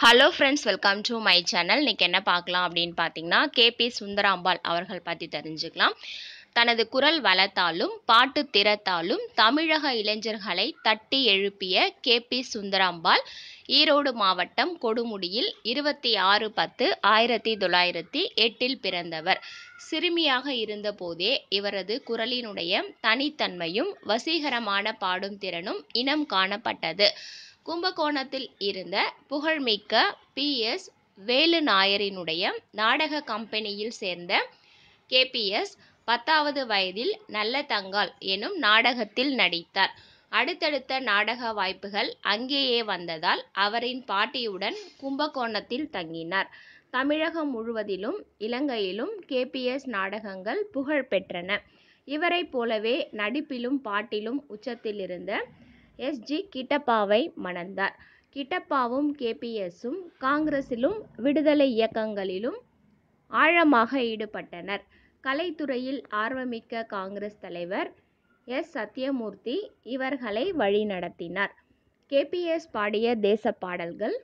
hello friends welcome to my channel இன்னைக்கு என்ன பார்க்கலாம் அப்படின்னு பார்த்தீங்கன்னா கேபி சுந்தராம்பாள் அவர்கள் பற்றி தெரிஞ்சுக்கலாம் தனது குரல் வளத்தாலும் பாட்டு திறத்தாலும் தமிழக இளைஞர்களை தட்டி எழுப்பிய கேபி சுந்தராம்பாள் ஈரோடு மாவட்டம் கொடுமுடியில் இருபத்தி ஆறு பத்து ஆயிரத்தி தொள்ளாயிரத்தி எட்டில் பிறந்தவர் சிறுமியாக இருந்தபோதே இவரது குரலினுடைய தனித்தன்மையும் வசீகரமான பாடும் திறனும் இனம் காணப்பட்டது கும்பகோணத்தில் இருந்த புகழ்மிக்க பி எஸ் வேலு நாயரினுடைய நாடக கம்பெனியில் சேர்ந்த கேபிஎஸ் பத்தாவது வயதில் நல்ல தங்கால் எனும் நாடகத்தில் நடித்தார் அடுத்தடுத்த நாடக வாய்ப்புகள் அங்கேயே வந்ததால் அவரின் பாட்டியுடன் கும்பகோணத்தில் தங்கினார் தமிழகம் முழுவதிலும் இலங்கையிலும் கேபிஎஸ் நாடகங்கள் புகழ் பெற்றன இவரைப் போலவே நடிப்பிலும் பாட்டிலும் உச்சத்தில் இருந்த எஸ் ஜி கிட்டப்பாவை மணந்தார் கிட்டப்பாவும் கேபிஎஸும் காங்கிரசிலும் விடுதலை இயக்கங்களிலும் ஆழமாக ஈடுபட்டனர் கலைத்துறையில் ஆர்வமிக்க காங்கிரஸ் தலைவர் எஸ் சத்யமூர்த்தி இவர்களை வழிநடத்தினார் கேபிஎஸ் பாடிய தேச பாடல்கள்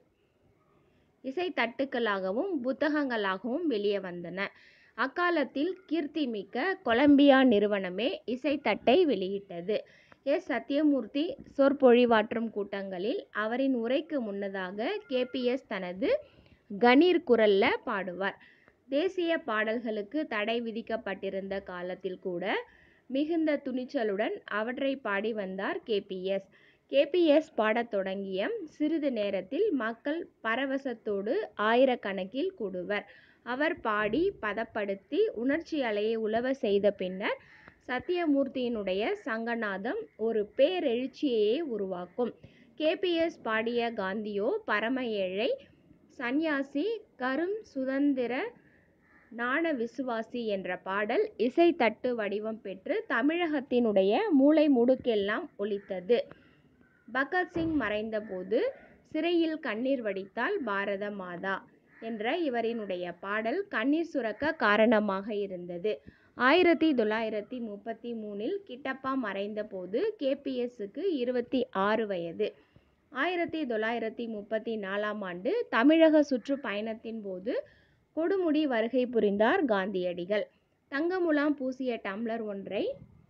இசைத்தட்டுக்களாகவும் புத்தகங்களாகவும் வெளியே வந்தன அக்காலத்தில் கீர்த்திமிக்க கொலம்பியா நிறுவனமே இசைத்தட்டை வெளியிட்டது எஸ் சத்யமூர்த்தி சொற்பொழிவாற்றும் கூட்டங்களில் அவரின் உரைக்கு முன்னதாக கேபிஎஸ் தனது கணீர் குரல்ல பாடுவார் தேசிய பாடல்களுக்கு தடை விதிக்கப்பட்டிருந்த காலத்தில் கூட மிகுந்த துணிச்சலுடன் அவற்றை பாடி வந்தார் கேபிஎஸ் கேபிஎஸ் பாடத் தொடங்கிய சிறிது நேரத்தில் மக்கள் பரவசத்தோடு ஆயிரக்கணக்கில் கூடுவர் அவர் பாடி பதப்படுத்தி உணர்ச்சி அலையை உலவ செய்த பின்னர் சத்தியமூர்த்தியினுடைய சங்கநாதம் ஒரு பேரெழுச்சியையே உருவாக்கும் கேபிஎஸ் பாடிய காந்தியோ பரம ஏழை சந்நியாசி கரும் சுதந்திர நாண விசுவாசி என்ற பாடல் இசைத்தட்டு வடிவம் பெற்று தமிழகத்தினுடைய மூளை முடுக்கெல்லாம் ஒலித்தது பகத்சிங் மறைந்தபோது சிறையில் கண்ணீர் வடித்தால் பாரத மாதா என்ற இவரினுடைய பாடல் கண்ணீர் சுரக்க காரணமாக இருந்தது ஆயிரத்தி தொள்ளாயிரத்தி முப்பத்தி மூணில் கிட்டப்பா மறைந்தபோது கேபிஎஸ்க்கு இருபத்தி ஆறு வயது ஆயிரத்தி தொள்ளாயிரத்தி முப்பத்தி நாலாம் ஆண்டு தமிழக சுற்றுப்பயணத்தின் போது கொடுமுடி வருகை புரிந்தார் காந்தியடிகள் தங்கமுலாம் பூசிய டம்ளர் ஒன்றை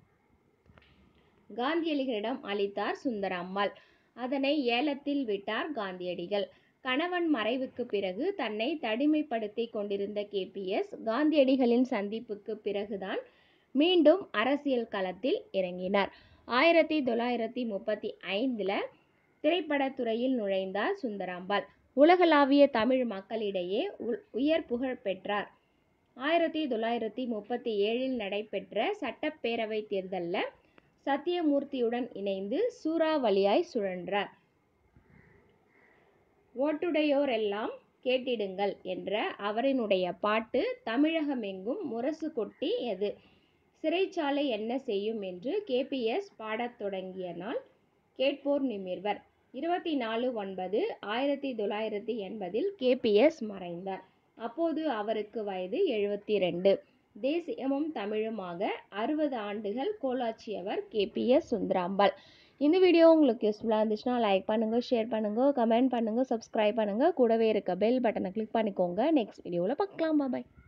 காந்தியடிகளிடம் அளித்தார் சுந்தரம்மாள் அதனை ஏலத்தில் விட்டார் காந்தியடிகள் கணவன் மறைவுக்கு பிறகு தன்னை தனிமைப்படுத்தி கொண்டிருந்த கேபிஎஸ் காந்தியடிகளின் சந்திப்புக்கு பிறகுதான் மீண்டும் அரசியல் களத்தில் இறங்கினார் ஆயிரத்தி தொள்ளாயிரத்தி முப்பத்தி ஐந்தில் திரைப்படத்துறையில் நுழைந்தார் சுந்தராம்பாள் உலகளாவிய தமிழ் மக்களிடையே உயர் புகழ் பெற்றார் ஆயிரத்தி தொள்ளாயிரத்தி முப்பத்தி ஏழில் நடைபெற்ற சட்டப்பேரவை தேர்தலில் சத்தியமூர்த்தியுடன் இணைந்து சூறாவளியாய் சுழன்றார் ஓட்டுடையோர் எல்லாம் கேட்டிடுங்கள் என்ற அவரினுடைய பாட்டு தமிழகமெங்கும் முரசு கொட்டியது சிறைச்சாலை என்ன செய்யும் என்று கேபிஎஸ் பாடத் தொடங்கிய நாள் கேட்போர் நிமிர்வர் இருபத்தி நாலு ஒன்பது ஆயிரத்தி தொள்ளாயிரத்தி எண்பதில் கேபிஎஸ் மறைந்தார் அப்போது அவருக்கு வயது எழுபத்தி ரெண்டு தேசியமும் தமிழுமாக அறுபது ஆண்டுகள் கோலாச்சியவர் கேபிஎஸ் சுந்தராம்பாள் இந்த வீடியோ உங்களுக்கு யூஸ்ஃபுல்லாக இருந்துச்சுன்னா லைக் பண்ணுங்கள் ஷேர் பண்ணுங்கள் கமெண்ட் பண்ணுங்கள் சப்ஸ்கிரைப் பண்ணுங்கள் கூடவே இருக்க பெல் பட்டனை கிளிக் பண்ணிக்கோங்க நெக்ஸ்ட் வீடியோவில் பார்க்கலாம் பாய்